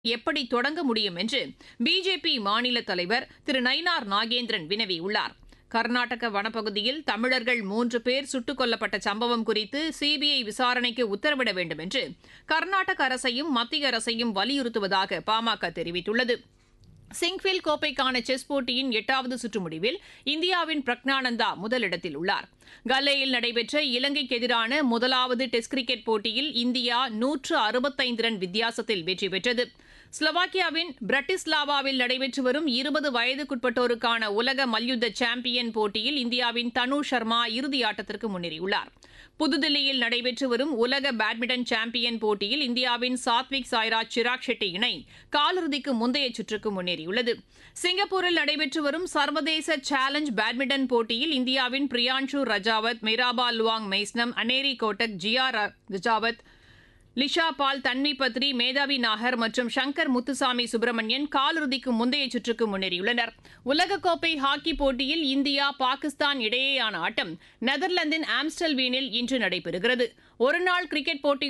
எப்படி தொடங்க முடியும் என்று பிஜேபி மாநில தலைவர் திரு நயினார் நாகேந்திரன் வினவியுள்ளார் கர்நாடக வனப்பகுதியில் தமிழர்கள் மூன்று பேர் சுட்டுக் கொல்லப்பட்ட சம்பவம் குறித்து சிபிஐ விசாரணைக்கு உத்தரவிட வேண்டும் என்று கர்நாடக அரசையும் மத்திய அரசையும் வலியுறுத்துவதாக பாமக தெரிவித்துள்ளது சிங்ஃபில் கோப்பைக்கான செஸ் போட்டியின் எட்டாவது சுற்று முடிவில் இந்தியாவின் பிரக்னானந்தா முதலிடத்தில் உள்ளார் கல்லேயில் நடைபெற்ற இலங்கைக்கு எதிரான முதலாவது டெஸ்ட் கிரிக்கெட் போட்டியில் இந்தியா நூற்று அறுபத்தைந்து ரன் வித்தியாசத்தில் வெற்றி பெற்றது ஸ்லோவாக்கியாவின் பிரட்டிஸ்லாவாவில் நடைபெற்று வரும் இருபது வயதுக்குட்பட்டோருக்கான உலக மல்யுத்த சாம்பியன் போட்டியில் இந்தியாவின் தனு சர்மா இறுதியாட்டத்திற்கு முன்னேறியுள்ளார் புதுதில்லியில் நடைபெற்று வரும் உலக பேட்மிண்டன் சாம்பியன் போட்டியில் இந்தியாவின் சாத்விக் சாய்ராஜ் சிராக் ஷெட்டி இணை காலிறுதிக்கு முந்தைய சுற்றுக்கு முன்னேறியுள்ளது சிங்கப்பூரில் நடைபெற்று வரும் சர்வதேச சேலஞ்ச் பேட்மிண்டன் போட்டியில் இந்தியாவின் பிரியான்ஷு ரஜாவத் மிராபா லுவாங் மெய்ஸ்னம் அனேரி கோட்டக் ஜியா ரஜாவத் லிஷா பால் தன்வி பத்ரி மேதாவி நாகர் மற்றும் சங்கர் முத்துசாமி சுப்பிரமணியன் காலிறுதிக்கு முந்தைய சுற்றுக்கு முன்னேறியுள்ளனர் உலகக்கோப்பை ஹாக்கி போட்டியில் இந்தியா பாகிஸ்தான் இடையேயான ஆட்டம் நெதர்லாந்தின் ஆம்ஸ்டல்வீனில் இன்று நடைபெறுகிறது ஒருநாள் கிரிக்கெட் போட்டி